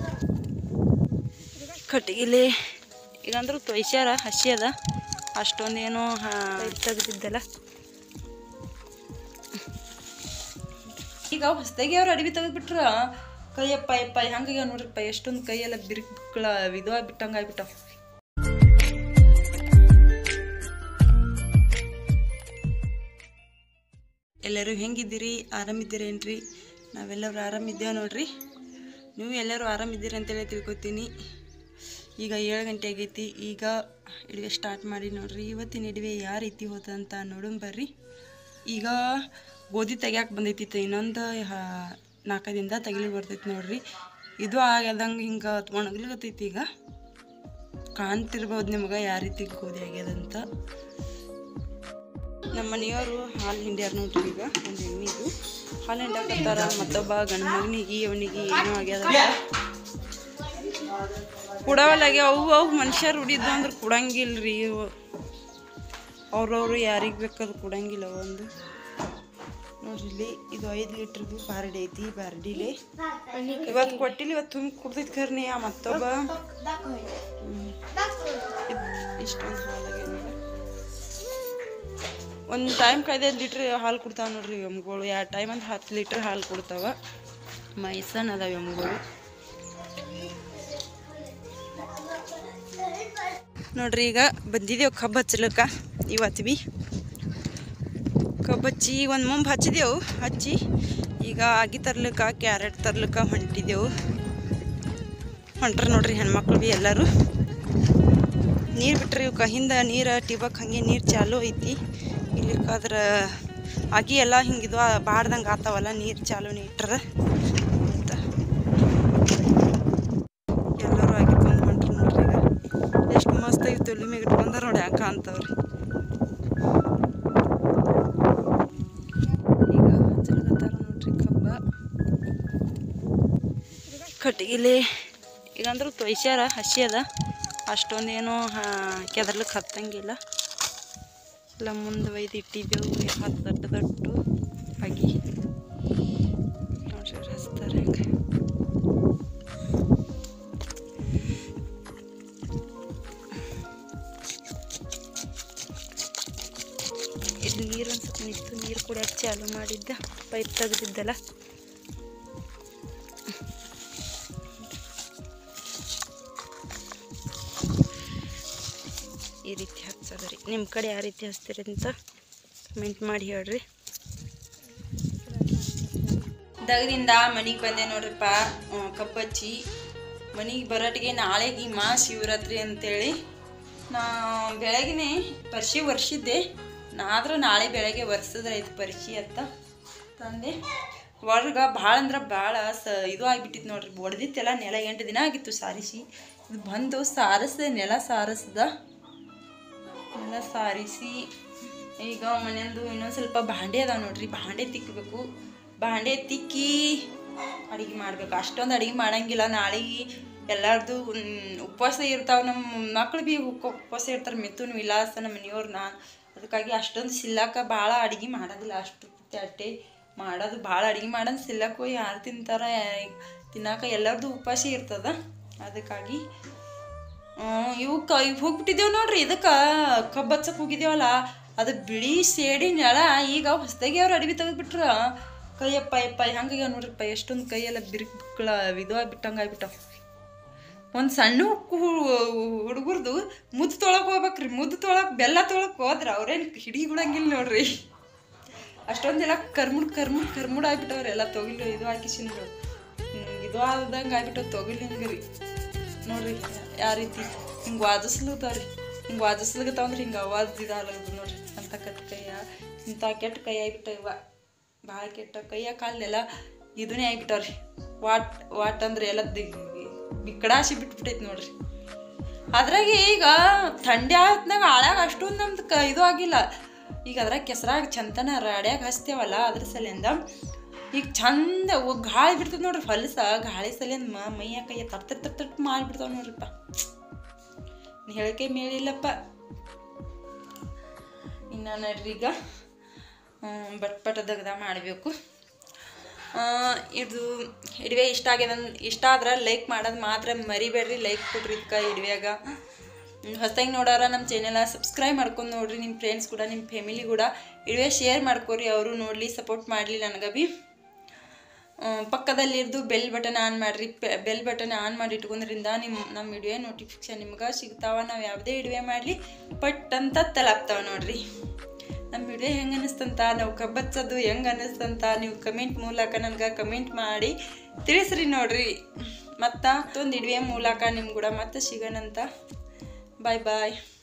ಕಟ್ಟಿಗಿಲಿ ಈಗಂದ್ರೂ ತೊಯ್ಸ್ಯಾರ ಹಸಿ ಅದ ಅಷ್ಟೊಂದೇನು ತೆಗ್ದಿದ್ದಲ್ಲ ಈಗ ಹೊಸ್ದಾಗಿ ಅವ್ರು ಅಡವಿ ತೆಗೆದ್ಬಿಟ್ರ ಕೈಯಪ್ಪ ಯಪ್ಪ ಹಂಗಾಗ್ಯಾವ ನೋಡ್ರಿಪ್ಪ ಎಷ್ಟೊಂದು ಕೈಯೆಲ್ಲ ಬಿರುಕ್ಳ ಇದು ಆಗ್ಬಿಟ್ಟಂಗೆ ಆಗ್ಬಿಟ್ಟವ ಎಲ್ಲರೂ ಹೆಂಗಿದ್ದೀರಿ ಆರಾಮಿದ್ದೀರೇನ್ರಿ ನಾವೆಲ್ಲರೂ ಆರಾಮಿದ್ದೇವೆ ನೋಡ್ರಿ ನೀವು ಎಲ್ಲರೂ ಆರಾಮಿದ್ದೀರಿ ಅಂತೇಳಿ ತಿಳ್ಕೊತೀನಿ ಈಗ ಏಳು ಗಂಟೆ ಆಗೈತಿ ಈಗ ಇಡುವೆ ಸ್ಟಾರ್ಟ್ ಮಾಡಿ ನೋಡ್ರಿ ಇವತ್ತಿನ ಇಡುವೆ ಯಾವ ರೀತಿ ಹೋದ ಅಂತ ನೋಡೋಣ ಬರ್ರಿ ಈಗ ಗೋಧಿ ತೆಗ್ಯಾಕೆ ಬಂದೈತಿ ಇನ್ನೊಂದು ನಾಲ್ಕೈದು ದಿನದ ತೆಗಿಲಿ ಬರ್ತೈತಿ ನೋಡ್ರಿ ಇದು ಆಗ್ಯದಂಗೆ ಹಿಂಗೆ ಒಣಗ್ಲಿಕತ್ತೈತಿ ಈಗ ಕಾಣ್ತಿರ್ಬೋದು ನಿಮ್ಗೆ ಯಾವ ರೀತಿ ಗೋಧಿ ಆಗ್ಯದಂತ ನಮ್ಮ ಮನೆಯವರು ಹಾಲು ಹಿಂಡ್ಯಾರ ನೋಡ್ರಿ ಈಗ ಒಂದು ಎಮ್ಮಿದು ಹಾಲು ಹಿಂಡಾಕತ್ತಾರ ಮತ್ತೊಬ್ಬ ಗಂಡ ಮಗನಿಗೆ ಅವನಿಗೆ ಏನೋ ಆಗ್ಯದ ಕುಡವಲ್ಲಾಗೆ ಅವು ಅವು ಮನುಷ್ಯರು ಹುಡಿದ್ದು ಅಂದ್ರೆ ಕುಡಂಗಿಲ್ರಿ ಇವು ಅವ್ರವ್ರು ಯಾರಿಗೆ ಬೇಕಾದ್ರು ಕುಡಂಗಿಲ್ಲ ಒಂದು ನೋಡ್ರಿ ಇಲ್ಲಿ ಇದು ಐದು ಲೀಟ್ರದು ಬಾರಡಿ ಐತಿ ಬಾರಡಿಲಿ ಇವತ್ತು ಕೊಟ್ಟಿಲ್ಲ ಇವತ್ತು ತುಂಬ ಕುಡ್ದೈತಿ ಕರ್ನಿ ಆ ಮತ್ತೊಬ್ಬ ಇಷ್ಟೊಂದು ಹಾಲಾಗ್ಯಾವ ನೋಡ್ರಿ ಒಂದು ಟೈಮ್ ಕೈದೈದು ಲೀಟ್ರ್ ಹಾಲು ಕೊಡ್ತಾವ ನೋಡ್ರಿ ಎಮ್ಗಳು ಎರಡು ಟೈಮ್ ಅಂದ್ರೆ ಹತ್ತು ಲೀಟ್ರ್ ಹಾಲು ಕೊಡ್ತಾವ ಮೈಸನ್ ಅದಾವ ಎಮ್ಗಳು ನೋಡ್ರಿ ಈಗ ಬಂದಿದ್ದೇವು ಕಬ್ಬು ಹಚ್ಚಲಕ್ಕ ಇವತ್ತು ಬಿ ಕಬ್ಬು ಹಚ್ಚಿ ಒಂದು ಮುಂಬ್ ಹಚ್ಚಿದೆವು ಹಚ್ಚಿ ಈಗ ಆಗಿ ತರ್ಲಿಕ್ಕ ಕ್ಯಾರೆಟ್ ತರ್ಲಿಕ್ಕ ಹೊಂಟಿದೆವು ಹೊಂಟ್ರ ನೋಡ್ರಿ ಹೆಣ್ಮಕ್ಳು ಬಿ ಎಲ್ಲರೂ ನೀರು ಬಿಟ್ರಿ ಇವಕ್ಕೆ ಹಿಂದೆ ನೀರು ಟಿಬಕ್ ಹಂಗೆ ನೀರು ಚಾಲು ಐತಿ ಇಲ್ಲಿಕ್ಕಾದ್ರೆ ಅಗಿ ಎಲ್ಲ ಹಿಂಗಿದ್ವ ಬಾಡ್ದಂಗೆ ಆತಾವಲ್ಲ ನೀರು ಚಾಲುನೇ ಇಟ್ರ ಅಂತ ಎಲ್ಲರೂ ಆಗಿ ತೊಗೊಂಡು ಹೊಂಟ್ರಿ ನೋಡ್ರಿ ಈಗ ಎಷ್ಟು ಮಸ್ತ್ ಆಗಿ ತೊಲಿ ಮ್ಯಾಗ ಇಟ್ಕೊಂಡಾರ ನೋಡಿ ಯಾಕೆ ಅಂತವ್ರಿ ಈಗ ಹಚ್ಚಲಕತ್ತಾರ ನೋಡ್ರಿ ಕಬ್ಬ ಕಟ್ಟಿಗಿಲಿ ಈಗಂದ್ರೂ ತೊಯ್ಸ್ಯಾರ ಹಸಿ ಅದ ಅಷ್ಟೊಂದೇನು ಕೆದರ್ಲಿಕ್ಕೆ ಹತ್ತಂಗಿಲ್ಲ ಎಲ್ಲ ಮುಂದೆ ಒಯ್ದು ಇಟ್ಟಿದ್ದೆವು ಹತ್ತು ದೊಡ್ಡ ದೊಡ್ಡ ಆಗಿ ನೋಡ್ರಿ ಹಚ್ತಾರೆ ಹಂಗೆ ಇಲ್ಲಿ ನೀರು ಅನ್ಸುತ್ತೆ ನಿಂತು ನೀರು ಕುಡಿಯೋಕೆ ಚಾಲು ಮಾಡಿದ್ದ ಪೈಪ್ ತೆಗ್ದಿದ್ದಲ್ಲ ಈ ರೀತಿ ಹಚ್ಚೋದ್ರಿ ನಿಮ್ಮ ಕಡೆ ಯಾವ ರೀತಿ ಹಚ್ತೀರಿ ಅಂತ ಕಮೆಂಟ್ ಮಾಡಿ ಹೇಳ್ರಿ ದಗದಿಂದ ಮನೆಗೆ ಬಂದೆ ನೋಡ್ರಿಪ್ಪ ಕಬ್ಬು ಹಚ್ಚಿ ಮನೆಗೆ ಬರೋಟಿಗೆ ನಾಳೆಗೆ ಮಾ ಶಿವರಾತ್ರಿ ಅಂತೇಳಿ ನಾ ಬೆಳಗ್ಗೆನೆ ಪರ್ಶಿ ವರ್ಷಿದ್ದೆ ನಾದ್ರೂ ನಾಳೆ ಬೆಳಗ್ಗೆ ಒರೆಸಿದ್ರೈತೆ ಪರ್ಶಿ ಅಂತ ತಂದೆ ಒಳಗೆ ಭಾಳ ಅಂದ್ರೆ ಭಾಳ ಸ ಇದು ಆಗಿಬಿಟ್ಟಿತ್ತು ನೋಡ್ರಿ ಒಡೆದಿತ್ತೆಲ್ಲ ನೆಲ ಎಂಟು ದಿನ ಆಗಿತ್ತು ಸಾರಿಸಿ ಇದು ಬಂದು ಸಾರಿಸ್ದೆ ನೆಲ ಸಾರಿಸ್ದ ನೆಲ ಸಾರಿಸಿ ಈಗ ಮನೆಯಂದು ಇನ್ನೊಂದು ಸ್ವಲ್ಪ ಭಾಂಡೆ ಅದಾವ ನೋಡ್ರಿ ಭಾಂಡೆ ತಿಕ್ಕಬೇಕು ಭಾಂಡೆ ತಿಕ್ಕಿ ಅಡುಗೆ ಮಾಡ್ಬೇಕು ಅಷ್ಟೊಂದು ಅಡುಗೆ ಮಾಡಂಗಿಲ್ಲ ನಾಳೆಗೆ ಎಲ್ಲಾರ್ದು ಮ್, ಉಪವಾಸ ಇರ್ತಾವೆ ನಮ್ಮ ಮಕ್ಳು ಭೀ ಉಪ- ಉಪವಾಸ ಇರ್ತಾರೆ ಮಿಥುನ್ ವಿಲಾಸ ನಮ್ಮ ಮನೆಯವ್ರು ನಾನು ಅದಕ್ಕಾಗಿ ಅಷ್ಟೊಂದು ಸಿಲ್ಲಕ್ಕ ಭಾಳ ಅಡುಗೆ ಮಾಡೋದಿಲ್ಲ ಅಷ್ಟು ಅಟ್ಟೆ ಮಾಡೋದು ಭಾಳ ಅಡುಗೆ ಮಾಡೋದು ಸಿಲ್ಲಕ್ಕೂ ಯಾರು ತಿಂತಾರ ತಿನ್ನಾಕ ಎಲ್ಲರದು ಉಪವಾಸ ಇರ್ತದ ಅದಕ್ಕಾಗಿ ಇವು ಕ ಇವು ಹೋಗ್ಬಿಟ್ಟಿದ್ದೇವೆ ನೋಡ್ರಿ ಇದಕ್ಕೆ ಕಬ್ಬು ಹಚ್ಚಕ್ಕೆ ಹೋಗಿದ್ದೇವಲ್ಲ ಅದು ಬಿಳಿ ಸೇಡಿ ನೆಲ ಈಗ ಹೊಸ್ದಾಗಿ ಅವ್ರು ಅಡವಿ ತೆಗೆದ್ಬಿಟ್ರ ಕೈಯಪ್ಪ ಯಪ್ಪ ಹಂಗಾಗ್ಯಾವ ನೋಡ್ರಿಪ್ಪ ಎಷ್ಟೊಂದು ಕೈಯೆಲ್ಲ ಬಿರುಕ್ಳ ಇದು ಆಗ್ಬಿಟ್ಟಂಗೆ ಆಗ್ಬಿಟ್ಟವ ಒಂದು ಸಣ್ಣ ಹುಡುಗರ್ದು ಮುದ್ದು ತೊಳಕ್ ಹೋಗ್ಬೇಕ್ರಿ ಮುದ್ದು ತೊಳಕ್ ಬೆಲ್ಲ ತೊಳಕ್ ಹೋದ್ರ ಅವ್ರೇನು ಹಿಡಿಗುಳಂಗಿಲ್ಲ ನೋಡ್ರಿ ಅಷ್ಟೊಂದೆಲ್ಲ ಕರ್ಮುಡ್ ಕರ್ಮುಡ್ ಕರ್ಮುಡ್ ಆಗ್ಬಿಟ್ಟವ್ರಿ ಎಲ್ಲ ತೊಗಿಲು ಇದು ಹಾಕಿಸಿಂದ್ರು ಇದು ಆದಂಗೆ ಆಗ್ಬಿಟ್ಟವ್ ತೊಗಿಲ್ ಹಿಂಗೆ ರೀ ನೋಡ್ರಿ ಯಾವ ರೀತಿ ಹಿಂಗೆ ವಾದಿಸ್ಲತ್ತಾವ್ರಿ ಹಿಂಗೆ ವಾದಿಸ್ಲಿಗತ್ತಾವಂದ್ರೆ ಹಿಂಗೆ ಅವಾಜ್ ಇದಾಗದು ನೋಡ್ರಿ ಅಂತ ಕೆಟ್ಟ ಕೈಯ ಇಂಥ ಕೆಟ್ಟ ಕೈ ಆಗ್ಬಿಟ್ಟವ ಇವ ಭಾಳ ಕೆಟ್ಟ ಕೈಯ ಕಾಲೆಲ್ಲ ಇದನ್ನೇ ಆಗ್ಬಿಟ್ಟವ್ರಿ ವಾಟ್ ವಾಟ್ ಅಂದ್ರೆ ಎಲ್ಲ ದಿಗ್ ಬಿಕ್ಕಡಾಸಿ ಬಿಟ್ಬಿಟ್ಟೈತಿ ನೋಡ್ರಿ ಅದ್ರಾಗ ಈಗ ಥಂಡಿ ಆತ್ನಾಗ ಆಳ್ಯಾಗ ಅಷ್ಟೊಂದು ನಮ್ದು ಕ ಇದು ಆಗಿಲ್ಲ ಈಗ ಅದ್ರಾಗ ಕೆಸರಾಗ ಚಂತನ ರಾಡ್ಯಾಗ ಹಚ್ತೇವಲ್ಲ ಅದ್ರ ಸಲಿಂದ ಈಗ ಚಂದ ಒ- ಗಾಳಿ ಬಿಡ್ತದ ನೋಡ್ರಿ ಹೊಲಸ ಗಾಳಿ ಸಲಿಂದ ಮ ಮೈಯ ಕೈಯ ತಟ್ ತಟ್ ತಟ್ ತಟ್ ಮಾಡಿಬಿಡ್ತಾವ ನೋಡ್ರಿಪ್ಪ ಹೇಳಿಕೆ ಮೇಲಿಲ್ಲಪ್ಪ ಇನ್ನು ನೋಡ್ರಿ ಈಗ ಹ್ಮ್, ಬಟ್ ಬಟ್ ದಗದ ಮಾಡಬೇಕು ಇದು ಇಡುವೆ ಇಷ್ಟ ಆಗ್ಯದ ಇಷ್ಟ ಆದ್ರೆ ಲೈಕ್ ಮಾಡೋದು ಮಾತ್ರ ಮರಿಬೇಡ್ರಿ ಲೈಕ್ ಕೊಡ್ರಿ ಇದಕ್ಕೆ ಇಡುವೆಗ ಹೊಸದಾಗಿ ನೋಡೋರ ನಮ್ಮ ಚಾನೆಲ ಸಬ್ಸ್ಕ್ರೈಬ್ ಮಾಡ್ಕೊಂಡು ನೋಡ್ರಿ ನಿಮ್ಮ ಫ್ರೆಂಡ್ಸ್ ಕೂಡ ನಿಮ್ಮ ಫ್ಯಾಮಿಲಿ ಕೂಡ ಇಡುವೆ ಶೇರ್ ಮಾಡ್ಕೊರಿ ಅವರು ನೋಡಲಿ ಸಪೋರ್ಟ್ ಮಾಡಲಿ ನನಗೆ ಬಿ ಪಕ್ಕದಲ್ಲಿರ್ದು ಬೆಲ್ ಬಟನ್ ಆನ್ ಮಾಡಿರಿ ಬೆಲ್ ಬಟನ್ ಆನ್ ಮಾಡಿ ಇಟ್ಕೊಂಡ್ರಿಂದ ನಿಮ್ಮ ನಮ್ಮ ವಿಡಿಯೋ ನೋಟಿಫಿಕೇಶನ್ ನಿಮ್ಗೆ ಸಿಗ್ತಾವ ನಾವು ಯಾವುದೇ ವಿಡಿಯೋ ಮಾಡಲಿ ಪಟ್ ಅಂತ ತಲಾಪ್ತಾವ ನೋಡ್ರಿ ನಮ್ಮ ವಿಡಿಯೋ ಹೆಂಗೆ ಅನ್ನಿಸ್ತಂತ ನಾವು ಕಬ್ಬಚ್ಚೋದು ಹೆಂಗೆ ಅನ್ನಿಸ್ತಂತ ನೀವು ಕಮೆಂಟ್ ಮೂಲಕ ನನಗೆ ಕಮೆಂಟ್ ಮಾಡಿ ತಿಳಿಸ್ರಿ ನೋಡ್ರಿ ಮತ್ತು ಮತ್ತೊಂದು ಇಡುವೆ ಮೂಲಕ ನಿಮ್ಮ ಕೂಡ ಮತ್ತೆ ಸಿಗೋಣಂತ ಬಾಯ್ ಬಾಯ್